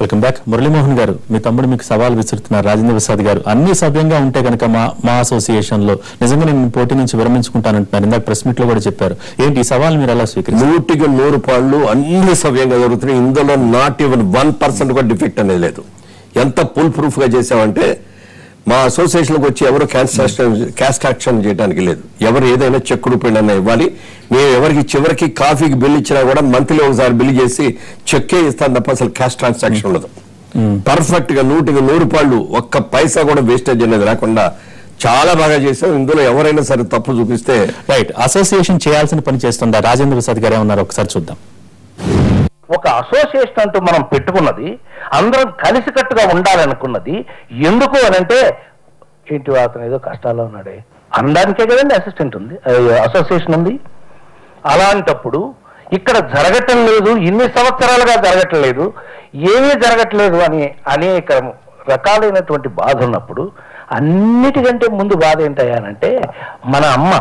Welcome back Muralimohan గారు మీ తమ్ముడు మీకు సవాల్ విసురుతున్నారు రాజేంద్ర ప్రసాద్ గారు అన్ని సవ్యంగా ఉంటే కనుక మా మా అసోసియేషన్ లో నిజంగా నేను పోటీ నుంచి విరమించుకుంటానంటున్నారు ఇందాక ప్రెస్ మీట్ లో కూడా చెప్పారు ఏంటి ఈ సవాల్ మీరు ఎలా స్వీకరిస్తారు నూటికి నూరు పాళ్ళు అన్ని సవ్యంగా జరుగుతున్నాయి ఇందులో నాట్ ఈవెన్ వన్ పర్సెంట్ కూడా డిఫెక్ట్ అనేది లేదు ఎంత ఫుల్ ప్రూఫ్ గా చేసామంటే మా అసోసియేషన్కి వచ్చి ఎవరు క్యాస్ట్ యాక్షన్ క్యాస్ట్ యాక్షన్ చేయడానికి లేదు ఎవరు ఏదైనా చెక్ రూపాయలు అన్న ఇవ్వాలి మేము ఎవరికి చివరికి కాఫీకి బిల్ ఇచ్చినా కూడా మంత్లీ ఒకసారి బిల్ చేసి చెక్కే ఇస్తాను తప్ప అసలు క్యాష్ ట్రాన్సాక్షన్ ఉండదు పర్ఫెక్ట్ గా నూటికి నూరు పాళ్ళు ఒక్క పైసా కూడా వేస్టేజ్ అనేది లేకుండా చాలా బాగా చేసాం ఇందులో ఎవరైనా సరే తప్పు చూపిస్తే రైట్ అసోసియేషన్ చేయాల్సిన పని చేస్తుందా రాజేంద్ర ప్రసాద్ గారు ఏమన్నారు ఒకసారి చూద్దాం ఒక అసోసియేషన్ అంటూ మనం పెట్టుకున్నది అందరం కలిసికట్టుగా ఉండాలనుకున్నది ఎందుకు అని అంటే ఏంటి అతను ఏదో కష్టాల్లో ఉన్నాడే అనడానికే కదండి అసిస్టెంట్ ఉంది అసోసియేషన్ ఉంది అలాంటప్పుడు ఇక్కడ జరగటం లేదు ఇన్ని సంవత్సరాలుగా జరగటం లేదు ఏమీ జరగట్లేదు అని అనేక రకాలైనటువంటి బాధ ఉన్నప్పుడు అన్నిటికంటే ముందు బాధ ఏంటయ్యానంటే మన అమ్మ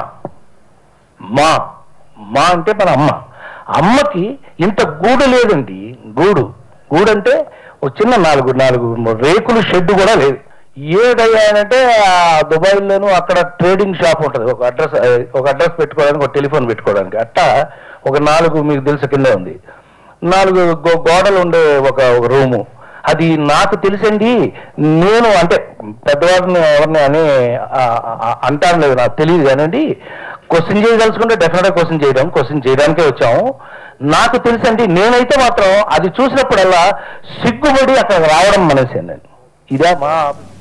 మా మా అంటే మన అమ్మ అమ్మకి ఇంత గూడు లేదండి గూడు గూడు అంటే ఒక చిన్న నాలుగు నాలుగు రేకులు షెడ్ కూడా లేదు ఏదయ్యానంటే ఆ దుబాయ్లోను అక్కడ ట్రేడింగ్ షాప్ ఉంటుంది ఒక అడ్రస్ ఒక అడ్రస్ పెట్టుకోవడానికి ఒక టెలిఫోన్ పెట్టుకోవడానికి అట్టా ఒక నాలుగు మీకు తెలుసు కింద ఉంది నాలుగు గో- గోడలు ఉండే ఒక ఒక రూము అది నాకు తెలిసండి నేను అంటే పెద్దవారిని ఎవరిని అని ఆ- ఆ- అంటాను లేదు నాకు తెలియదు కానండి క్వశ్చన్ చేయదలుచుకుంటే డెఫినెట్గా క్వశ్చన్ చేయడం క్వశ్చన్ చేయడానికే వచ్చాము నాకు తెలుసండి నేనైతే మాత్రం అది చూసినప్పుడల్లా సిగ్గుపడి అక్కడ రావడం మనేసాను నేను ఇదే మా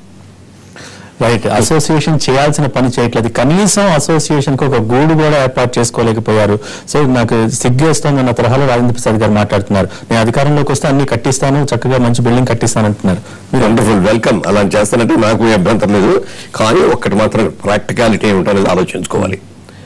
రైట్ అసోసియేషన్ చేయాల్సిన పని చేయట్లేదు కనీసం అసోసియేషన్ కు ఒక గూడు కూడా ఏర్పాటు చేసుకోలేకపోయారు సో నాకు సిగ్గేస్తోంది అన్న తరహాలో రాజేంద్ర ప్రసాద్ గారు మాట్లాడుతున్నారు నేను అధికారంలోకి వస్తే అన్ని కట్టిస్తాను చక్కగా మంచి బిల్డింగ్ కట్టిస్తాను అంటున్నారు మీరు వండర్ఫుల్ వెల్కమ్ అలా చేస్తానంటే నాకు ఏ అభ్యంతరం లేదు కానీ ఒక్కటి మాత్రం ప్రాక్టికాలిటీ ఏమిటనేది ఆలోచించుకోవాలి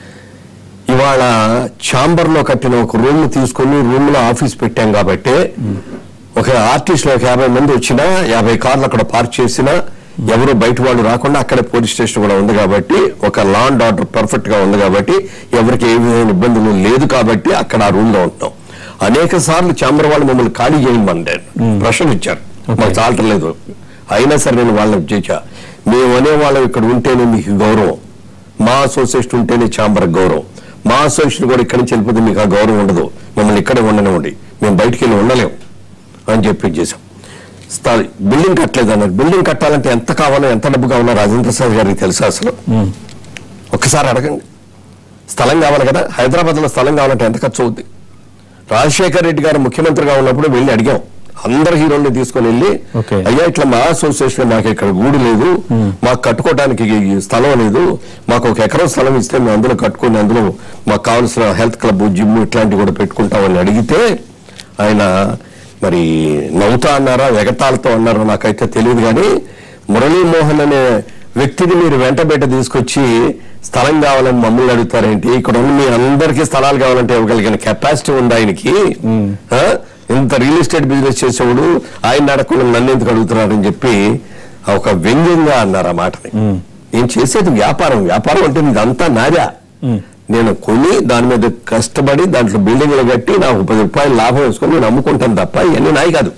ఇవాళ ఛాంబర్ లో కట్టిన ఒక రూమ్ తీసుకొని రూమ్ లో ఆఫీస్ పెట్టాం కాబట్టి ఒక ఆర్టిస్ట్ ఒక యాభై మంది వచ్చినా యాభై కార్లు అక్కడ పార్క్ చేసినా ఎవరు బయట వాళ్ళు రాకుండా అక్కడే పోలీస్ స్టేషన్ కూడా ఉంది కాబట్టి ఒక లా అండ్ ఆర్డర్ పర్ఫెక్ట్ గా ఉంది కాబట్టి ఎవరికి ఏ విధమైన ఇబ్బందులు లేదు కాబట్టి అక్కడ ఆ రూమ్ లో ఉంటున్నాం అనేక సార్లు ఛాంబర్ వాళ్ళు మమ్మల్ని ఖాళీ చేయమని ప్రశ్నలు ఇచ్చారు మాకు చాలటం లేదు అయినా సరే నేను వాళ్ళని చేశా మేము అనేవాళ్ళం ఇక్కడ ఉంటేనే మీకు గౌరవం మా అసోసియేషన్ ఉంటేనే ఛాంబర్ గౌరవం మా అసోసియేషన్ కూడా ఇక్కడి నుంచి వెళ్ళిపోతే మీకు ఆ గౌరవం ఉండదు మమ్మల్ని ఇక్కడే ఉండనివ్వండి మేము బయటికి వెళ్ళి ఉండలేము అని చెప్పి చేశాం స్థల బిల్డింగ్ కట్టలేదు అన్నారు బిల్డింగ్ కట్టాలంటే ఎంత కావాలో ఎంత డబ్బు కావాలో రాజేంద్ర ప్రసాద్ గారికి తెలుసా అసలు ఒక్కసారి అడగండి స్థలం కావాలి కదా హైదరాబాద్ లో స్థలం కావాలంటే ఎంత ఖర్చు అవుద్ది రాజశేఖర్ రెడ్డి గారు ముఖ్యమంత్రిగా ఉన్నప్పుడు వెళ్ళి అడిగాం అందరు హీరోల్ని తీసుకొని వెళ్ళి Okay. అయ్యా ఇట్లా మా అసోసియేషన్ నాకు ఇక్కడ గూడు లేదు మాకు కట్టుకోవడానికి ఈ స్థలం లేదు మాకు ఒక ఎకరం స్థలం ఇస్తే మేము అందులో కట్టుకొని అందులో మాకు కావాల్సిన హెల్త్ క్లబ్ జిమ్ ఇట్లాంటివి కూడా పెట్టుకుంటామని అడిగితే ఆయన మరి నవ్వుతా అన్నారా ఎగతాళతో అన్నారో నాకైతే తెలియదు కానీ మురళీమోహన్ అనే వ్యక్తిని మీరు వెంట బయట తీసుకొచ్చి స్థలం కావాలని మమ్మల్ని అడుగుతారేంటి ఇక్కడ ఉన్న మీ అందరికీ స్థలాలు కావాలంటే ఇవ్వగలిగిన కెపాసిటీ ఉంది ఆయనకి ఆ? ఇంత రియల్ ఎస్టేట్ బిజినెస్ చేసేవాడు ఆయన అడగకుండా నన్ను ఎందుకు అడుగుతున్నారని చెప్పి ఒక వ్యంగ్యంగా అన్నారు ఆ మాటని నేను చేసేది వ్యాపారం వ్యాపారం అంటే ఇదంతా నాదా నేను కొని దాని మీద కష్టపడి దాంట్లో బిల్డింగ్లు కట్టి నాకు పది రూపాయలు లాభం వేసుకొని నేను అమ్ముకుంటాను తప్ప ఇవన్నీ నాయి కాదు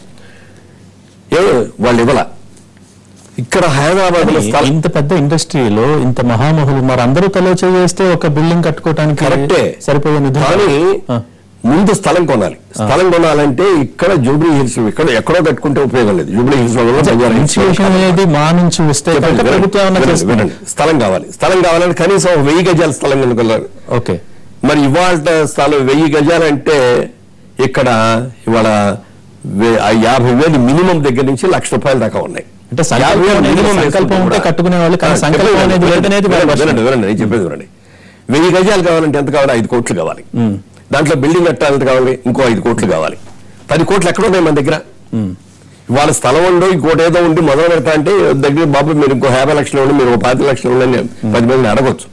ఏ వాళ్ళు ఇవ్వాల ఇక్కడ హైదరాబాద్ లో స్థలం ఇంత పెద్ద ఇండస్ట్రీలో ఇంత మహామహులు మరి అందరూ తలో చేస్తే ఒక బిల్డింగ్ కట్టుకోవడానికి కరెక్టే సరిపోయే నిధులు కానీ ఆ. ముందు స్థలం కొనాలి స్థలం కొనాలంటే ఇక్కడ జూబ్లీ హిల్స్ ఇక్కడ ఎక్కడో కట్టుకుంటే ఉపయోగం లేదు జూబ్లీ హిల్స్ లో కూడా బంజారా హిల్స్ లో ఇన్స్టిట్యూషన్ అనేది మా నుంచి వస్తే కనుక వినండి, ప్రభుత్వం ఏమన్నా వినండి, చేస్తుంది వినండి. స్థలం కావాలి స్థలం కావాలంటే కనీసం ఒక వెయ్యి గజాల స్థలం కనుకోవాలి ఓకే మరి ఇవాళ స్థలం వెయ్యి గజాలంటే ఇక్కడ ఇవాళ వే- ఆ యాభై వేలు మినిమం దగ్గర నుంచి లక్ష రూపాయల దాకా ఉన్నాయి అంటే సంకల్పం యాభై వేలు అనేది minimum సంకల్పం వేసుకుంటే ఉంటే కూడా- కట్టుకునే వాళ్ళు, కానీ ఆ, సంకల్పం చెప్పేది అనేది వినండి, లేదనేది వినండి, వాళ్ళ వినండి, వినండి, నేను చెప్పేది వినండి వెయ్యి గజాలు కావాలంటే ఎంత కావాలి ఐదు కోట్లు కావాలి దాంట్లో బిల్డింగ్ కట్టాలంటే కావాలి ఇంకో ఐదు కోట్లు కావాలి పది కోట్లు ఎక్కడ ఉన్నాయి మన దగ్గర వాళ్ళ స్థలం ఉండో ఇంకోటి ఏదో ఉండి మొదలు పెడతా అంటే దగ్గర బాబు మీరు ఇంకో యాభై లక్షలు ఉండి మీరు ఒక పాతి లక్షలు ఉండండి పది మందిని అడగొచ్చు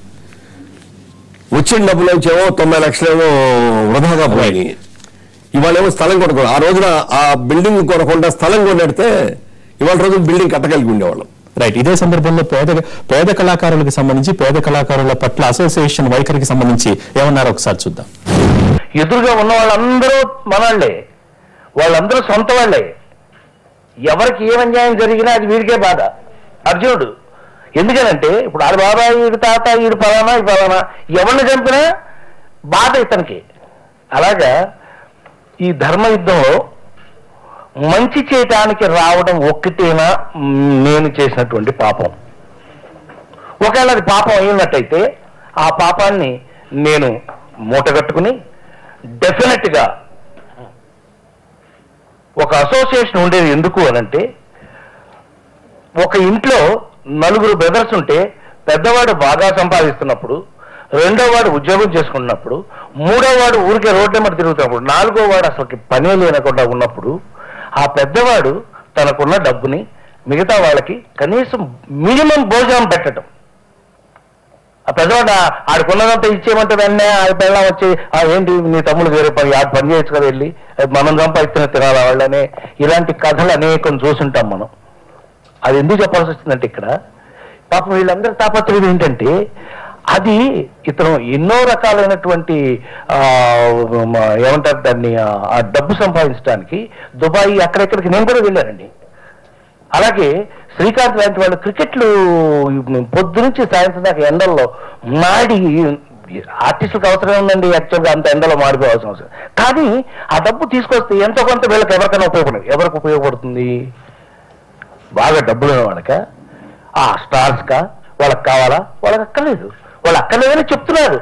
వచ్చిన డబ్బులు వచ్చేమో తొంభై లక్షలేమో వృధాగా పోయి ఇవాళ ఏమో స్థలం కొనుక్కో ఆ రోజున ఆ బిల్డింగ్ కొనకుండా స్థలం కొనెడితే ఇవాళ రోజు బిల్డింగ్ కట్టగలిగి ఉండేవాళ్ళం రైట్ ఇదే సందర్భంలో పేద పేద కళాకారులకు సంబంధించి పేద కళాకారుల పట్ల అసోసియేషన్ వైఖరికి సంబంధించి ఏమన్నారో ఒకసారి చూద్దాం ఎదురుగా ఉన్న వాళ్ళందరూ మనవాళ్లే వాళ్ళందరూ సొంత వాళ్ళే ఎవరికి ఏ అన్యాయం జరిగినా అది వీడికే బాధ అర్జునుడు ఎందుకనంటే ఇప్పుడు ఆడు బాబాయ్ ఈడు తాత ఈడు పలానా ఈ పలానా ఎవరిని చంపినా బాధ ఇతనికి అలాగా ఈ ధర్మ యుద్ధంలో మంచి చేయటానికి రావడం ఒక్కటేనా మ్, నేను చేసినటువంటి పాపం ఒకవేళ అది పాపం అయినట్టయితే ఆ పాపాన్ని నేను మూటగట్టుకుని డెఫినెట్గా ఒక అసోసియేషన్ ఉండేది ఎందుకు అనంటే ఒక ఇంట్లో నలుగురు బ్రదర్స్ ఉంటే పెద్దవాడు బాగా సంపాదిస్తున్నప్పుడు రెండో వాడు ఉద్యోగం చేసుకున్నప్పుడు మూడో వాడు ఊరికే రోడ్ల మీద తిరుగుతున్నప్పుడు నాలుగో వాడు అసలు పనే లేనకుండా ఉన్నప్పుడు ఆ పెద్దవాడు తనకున్న డబ్బుని మిగతా వాళ్ళకి కనీసం మినిమం భోజనం పెట్టడం ఆ పెద్దవాడు ఆ- ఆడికున్నదంతా ఇచ్చేయమంటే వెంటనే ఆ పెళ్ళం వచ్చి ఆ ఏంటి నీ తమ్ముడు వేరే పని ఆ పని చేయొచ్చు కదా వెళ్ళి అది మనం సంపాదిస్తున్న తినాలా వాళ్ళనే ఇలాంటి కథలు అనేకం చూసుంటాం మనం అది ఎందుకు చెప్పాల్సి వచ్చిందంటే ఇక్కడ పాపం వీళ్ళందరి తాపత్రయం ఏంటంటే అది ఇతను ఎన్నో రకాలైనటువంటి ఆ, మ- ఏమంటారు దాన్ని ఆ, ఆ డబ్బు సంపాదించడానికి దుబాయ్ అక్కడెక్కడికి నేను కూడా వెళ్ళానండి అలాగే శ్రీకాంత్ లాంటి వాళ్ళు క్రికెట్లు పొద్దు నుంచి సాయంత్రం దాకా ఎండల్లో మాడి ఆర్టిస్టులకు అవసరం ఉందండి యాక్చువల్గా అంత ఎండలో మాడిపోవాల్సిన అవసరం కానీ ఆ డబ్బు తీసుకొస్తే ఎంతో కొంత వీళ్ళకి ఎవరికైనా ఉపయోగపడదు ఎవరికి ఉపయోగపడుతుంది బాగా డబ్బులు ఉన్న వాళ్ళక ఆ స్టార్స్ కా వాళ్ళకి కావాలా వాళ్ళకి అక్కర్లేదు వాళ్ళు అక్కర్లేదని చెప్తున్నారు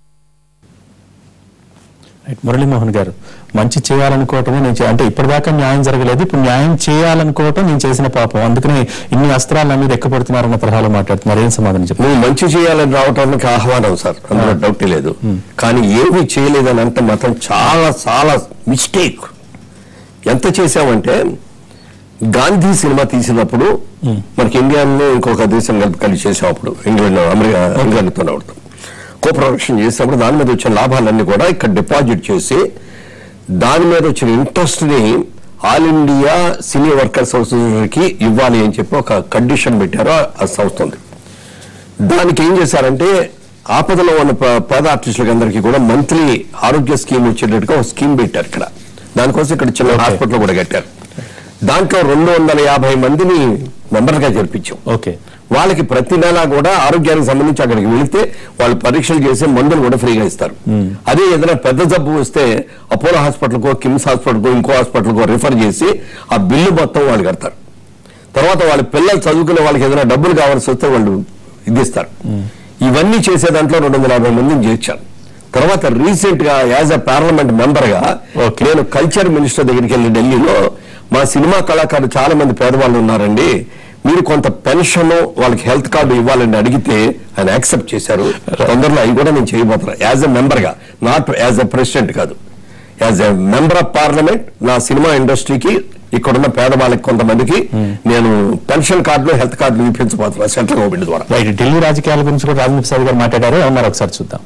రైట్ మురళీమోహన్ గారు మంచి చేయాలనుకోవటమే నేను చే- అంటే ఇప్పటిదాకా న్యాయం జరగలేదు ఇప్పుడు న్యాయం చేయాలనుకోవటం నేను చేసిన పాపం అందుకనే ఇన్ని అస్త్రాలు నా మీద ఎక్కబడుతున్నారన్న తరహాలో మాట్లాడుతున్నారు ఏం సమాధానం చెప్పారు నువ్వు మంచి చేయాలని రావటానికి ఆహ్వానం సార్ అందులో డౌట్ లేదు కానీ ఏమీ చేయలేదని అంటే మాత్రం చాలా చాలా మిస్టేక్ ఎంత చేశామంటే గాంధీ సినిమా తీసినప్పుడు మనకి ఇండియాలో ఇంకొక దేశం కలిపి కలిసి చేసాం అప్పుడు ఇంగ్లాండ్ అమెరికా ఇంగ్లాండ్తో అవుతాం కో ప్రొడక్షన్ చేసినప్పుడు దాని మీద వచ్చిన లాభాలన్నీ కూడా ఇక్కడ డిపాజిట్ చేసి దాని మీద వచ్చిన ఇంట్రెస్ట్ ని ఆల్ ఇండియా సినీ వర్కర్స్ అసోసియేషన్కి ఇవ్వాలి అని చెప్పి ఒక కండిషన్ పెట్టారు ఆ- ఆ సంస్థ ఉంది దానికి ఏం చేశారంటే ఆపదలో ఉన్న ప- పేద ఆర్టిస్టులకి అందరికీ కూడా మంత్లీ ఆరోగ్య స్కీమ్ వచ్చేటట్టుగా ఒక స్కీమ్ పెట్టారు ఇక్కడ దానికోసం ఇక్కడ చిన్న Okay. హాస్పిటల్ కూడా కట్టారు దాంట్లో రెండు వందల యాభై మందిని మెంబర్గా చేర్పించాం ఓకే వాళ్ళకి ప్రతి నెల కూడా ఆరోగ్యానికి సంబంధించి అక్కడికి వెళితే వాళ్ళు పరీక్షలు చేసి మందులు కూడా ఫ్రీగా ఇస్తారు అదే ఏదైనా పెద్ద జబ్బు వస్తే అపోలో హాస్పిటల్కో కిమ్స్ హాస్పిటల్కో ఇంకో హాస్పిటల్కో రిఫర్ చేసి ఆ బిల్లు మొత్తం వాళ్ళు కడతారు తర్వాత వాళ్ళ పిల్లలు చదువుకునే వాళ్ళకి ఏదైనా డబ్బులు కావాల్సి వస్తే వాళ్ళు ఇదిస్తారు ఇవన్నీ చేసే దాంట్లో రెండు వందల యాభై మందిని చేర్చారు తర్వాత రీసెంట్ గా యాజ్ అ పార్లమెంట్ మెంబర్ గా Okay. నేను కల్చర్ మినిస్టర్ దగ్గరికి వెళ్ళి ఢిల్లీలో మా సినిమా కళాకారులు చాలా మంది పేదవాళ్ళు ఉన్నారండి మీరు కొంత పెన్షన్ వాళ్ళకి హెల్త్ కార్డు ఇవ్వాలని అడిగితే ఆయన యాక్సెప్ట్ చేశారు తొందరలో అవి కూడా నేను చేయబోతున్నా యాజ్ ఎ మెంబర్ గా నాట్ యాజ్ ఎ ప్రెసిడెంట్ కాదు as a member of parliament నా సినిమా ఇండస్ట్రీకి ఇక్కడున్న పేదవాళ్ళకి కొంతమందికి నేను పెన్షన్ కార్డులు హెల్త్ కార్డులు ఇప్పించబోతున్నా సెంట్రల్ గవర్నమెంట్ ద్వారా రైట్ ఢిల్లీ రాజకీయాల గురించి కూడా రాజేంద్ర ప్రసాద్ గారు మాట్లాడారు ఏమన్నారు ఒకసారి చూద్దాం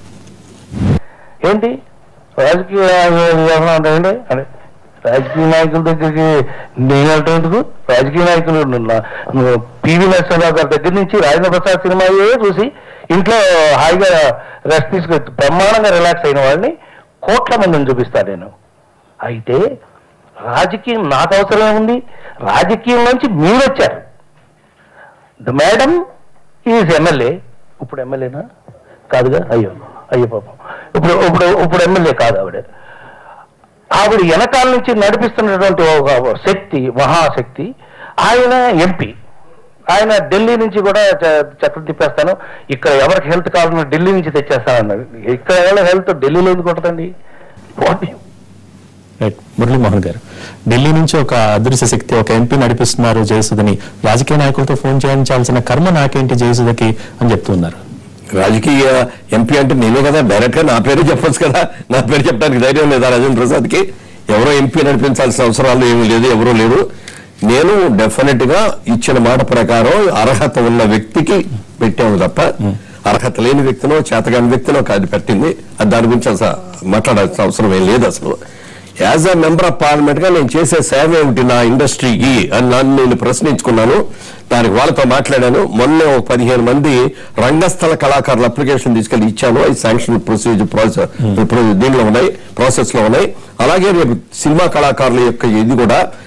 ఏంటి రాజకీయ వ్యవహారం అంటారండి అంటే రాజకీయ నాయకుల దగ్గరికి నేను వెళ్ళటం ఎందుకు రాజకీయ నాయకులు నిన్న- నువ్వు పివి నరసింహరావు గారి దగ్గర నుంచి రాజేంద్ర ప్రసాద్ సినిమా చూసి ఇంట్లో హాయిగా రెస్ట్ తీసుకు బ్రహ్మాండంగా రిలాక్స్ అయిన వాళ్ళని కోట్ల మందిని చూపిస్తాను నేను అయితే రాజకీయం నాకు అవసరం ఉంది రాజకీయం నుంచి మీరు వచ్చారు ద మేడం ఈజ్ ఎమ్మెల్యే ఇప్పుడు ఎమ్మెల్యేనా కాదుగా అయ్యో అయ్యో పాపం ఇప్పుడు ఇప్పుడు ఇప్పుడు ఎమ్మెల్యే కాదు ఆవిడ ఆవిడ వెనకాల నుంచి నడిపిస్తున్నటువంటి ఒక శక్తి మహాశక్తి ఆయన ఎంపీ ఆయన ఢిల్లీ నుంచి కూడా చ- చక్రం తిప్పేస్తాను ఇక్కడ ఎవరికి హెల్త్ కావాలన్నా ఢిల్లీ నుంచి తెచ్చేస్తాను అన్నాడు ఇక్కడ ఎవరి హెల్త్ ఢిల్లీలో ఎందుకు ఉంటుందండి పోనీ. రైట్ మురళీమోహన్ గారు ఢిల్లీ నుంచి ఒక అదృశ్య శక్తి ఒక ఎంపీ నడిపిస్తున్నారు జయసుధని రాజకీయ నాయకులతో ఫోన్ చేయించాల్సిన కర్మ నాకేంటి జయసుధకి అని చెప్తున్నారు రాజకీయ ఎంపీ అంటే నేనే కదా డైరెక్ట్ గా నా పేరు చెప్పొచ్చు కదా నా పేరు చెప్పడానికి ధైర్యం లేదా రాజేంద్ర ప్రసాద్ కి ఎవరో ఎంపీ నడిపించాల్సిన అవసరాలు ఏమీ లేదు ఎవరూ లేరు నేను డెఫినెట్ గా ఇచ్చిన మాట ప్రకారం అర్హత ఉన్న వ్యక్తికి పెట్టాము తప్ప అర్హత లేని వ్యక్తినో చేతగాని వ్యక్తినో కాదు పెట్టింది అది దాని గురించి అసలు మాట్లాడాల్సిన అవసరం ఏం లేదు అసలు as a member of parliament గా నేను చేసే సేవ ఏమిటి నా ఇండస్ట్రీకి అని నన్ను నేను ప్రశ్నించుకున్నాను దానికి వాళ్ళతో మాట్లాడాను మొన్న ఒక పదిహేను మంది రంగస్థల కళాకారుల అప్లికేషన్ తీసుకెళ్లి ఇచ్చాను అది శాంక్షన్ ప్రొసీజర్ ప్రాసెస్ ఇప్పుడు దీనిలో ఉన్నాయి ప్రాసెస్ లో ఉన్నాయి అలాగే రేపు సినిమా కళాకారుల యొక్క ఇది కూడా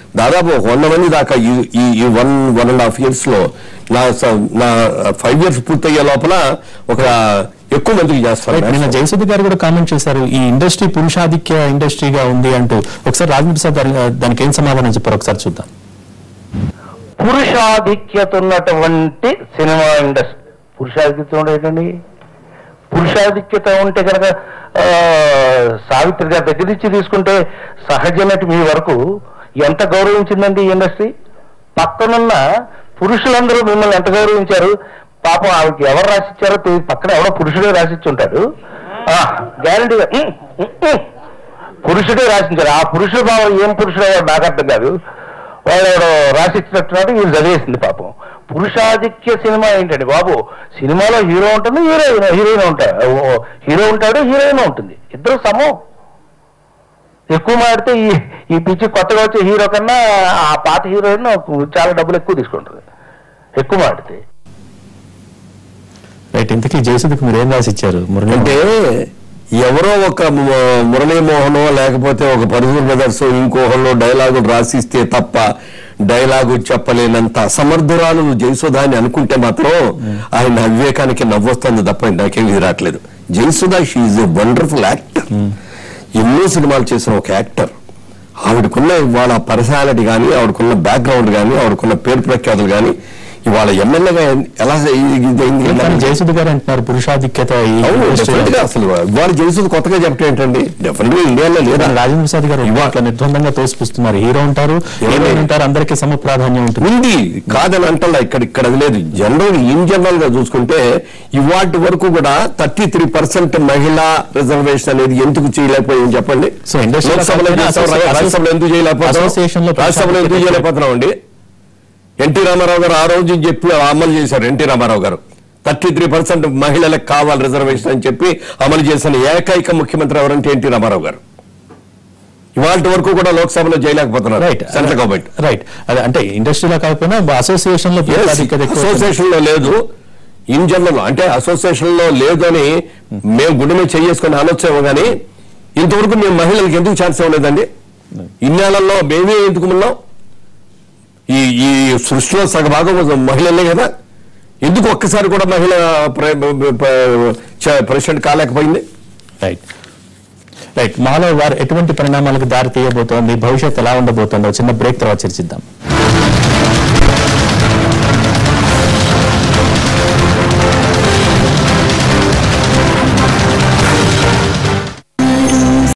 దాదాపు ఒక వంద మంది దాకా ఈ- ఈ ఈ one one and half years లో నా స- నా ఫైవ్ ఇయర్స్ పూర్తయ్యే లోపల ఒక ఎక్కువ మందికి చేస్తాను రైట్ నిన్న జయసుధ గారు కూడా కామెంట్ చేశారు ఈ ఇండస్ట్రీ పురుషాధిక్య ఇండస్ట్రీగా ఉంది అంటూ ఒకసారి రాజేంద్ర ప్రసాద్ గారు ఆ, దానికి ఏం సమాధానం చెప్పారు ఒకసారి చూద్దాం పురుషాధిక్యత ఉన్నటువంటి సినిమా ఇండస్ట్రీ పురుషాధిక్యత ఉంటే ఏంటండి పురుషాధిక్యత ఉంటే కనుక ఆ, సావిత్రి గారి దగ్గర నుంచి తీసుకుంటే సహజ నటి మీ వరకు ఎంత గౌరవించిందండి ఈ ఇండస్ట్రీ పక్కనున్న పురుషులందరూ మిమ్మల్ని ఎంత గౌరవించారు పాపం ఆవిడకి ఎవరు రాసిచ్చారో తెలియదు పక్కన ఎవడో పురుషుడే రాసిచ్చి ఉంటాడు గ్యారంటీగా పురుషుడే రాసించారు ఆ పురుషుడు భావం ఏం పురుషుడు అయ్యాడు నాకు అర్థం కాదు వాడు ఎవడో రాసిచ్చినట్టున్నాడు వీళ్ళు చదివేసింది పాపం పురుషాధిక్య సినిమా ఏంటండి బాబు సినిమాలో హీరో ఉంటుంది హీరోయిన్ హీరోయిన్ ఉంటాడు హీరో ఉంటాడు హీరోయిన్ ఉంటుంది ఇద్దరు సమం ఎక్కువ మాడితే ఈ ఈ పిచ్చి కొత్తగా వచ్చే హీరో కన్నా ఆ పాత హీరోయిన్ చాలా డబ్బులు ఎక్కువ తీసుకుంటుంది ఎక్కువ మాడితే రైట్ ఇంతకీ జయసుధకి మీరు ఏం రాసి ఇచ్చారు మురళి అంటే ఎవరో ఒక ము- మురళీమోహనో లేకపోతే ఒక పరుసూర్ బ్రదర్స్ ఇంకోహంలో డైలాగులు రాసిస్తే తప్ప డైలాగు చెప్పలేనంత అసమర్థురాలు జయసుధ అని అనుకుంటే మాత్రం ఆయన అవివేకానికి నవ్వొస్తుంది తప్ప నాకేం ఇది రావట్లేదు Jayasudha she a wonderful actor ఎన్నో సినిమాలు చేసిన ఒక యాక్టర్ ఆవిడకున్న ఇవాళ పర్సనాలిటీ కానీ ఆవిడకున్న బ్యాక్గ్రౌండ్ కానీ ఆవిడకున్న పేరు ప్రఖ్యాతులు కానీ ఇవాళ ఎమ్మెల్యేగా ఎలా ఇది- ఇది- కానీ జయసుధ గారు అంటున్నారు పురుషాధిక్యత ఈ అవును industry లో. definitely గా అసలు వాళ్ళు చేసేది కొత్తగా చెప్పడం ఏంటండి డెఫినెట్ గా ఇండియాలో లేదా కానీ రాజేంద్ర ప్రసాద్ గారు ఇట్లా నిర్బంధంగా తోసిపుస్తున్నారు హీరో ఉంటారు హీరోయిన్ ఉంటారు అందరికీ సమ ప్రాధాన్యం ఉంటుంది ఉంది కాదని అంటలా ఇక్కడ ఇక్కడ అది లేదు జనరల్ ఇన్ జనరల్ గా చూసుకుంటే ఇవాటి వరకు కూడా థర్టీ త్రీ పర్సెంట్ మహిళా రిజర్వేషన్ అనేది ఎందుకు చేయలేకపోయింది చెప్పండి సో ఇండస్ట్రీలో లోక్సభలో కాకపోయినా చేస్తాం, అసోసియే- రాజ్యసభలో ఎందుకు చేయలేకపోతున్నాం అసోసియేషన్ లో రాజ్యసభలో ఎందుకు చేయలేకపోతున్నాం అండి ఎన్టీ రామారావు గారు ఆ రోజు చెప్పి అమలు చేశారు ఎన్టీ రామారావు గారు థర్టీ త్రీ పర్సెంట్ మహిళలకు కావాలి రిజర్వేషన్ అని చెప్పి అమలు చేసిన ఏకైక ముఖ్యమంత్రి ఎవరంటే ఎన్టీ రామారావు గారు ఇవాళ వరకు కూడా లోక్సభలో చేయలేకపోతున్నారు రైట్ సెంట్రల్ గవర్నమెంట్ రైట్ అదే అంటే ఇండస్ట్రీలో కాకపోయినా అసోసియేషన్ లో పురుషాధిక్యత ఎక్కువ ఉంటుంది. అసోసియేషన్ లో లేదు ఇన్ జనరల్ అంటే అసోసియేషన్ లో లేదు అని మేము గుండె మీద చేసుకుని అనొచ్చేమో కానీ ఇంతవరకు మేము మహిళలకు ఎందుకు ఛాన్స్ ఇవ్వలేదండి ఇన్నేళ్లలో మేమే ఎందుకు ఉన్నాం ఈ ఈ సృష్టిలో సగభాగం మహిళలే కదా ఎందుకు ఒక్కసారి కూడా మహిళ ప్ర- ప్ర- చ- ప్రెసిడెంట్ కాలేకపోయింది రైట్ రైట్ మాలో వారు ఎటువంటి పరిణామాలకు దారి తీయబోతోంది భవిష్యత్ ఎలా ఉండబోతోందో చిన్న బ్రేక్ తర్వాత చర్చిద్దాం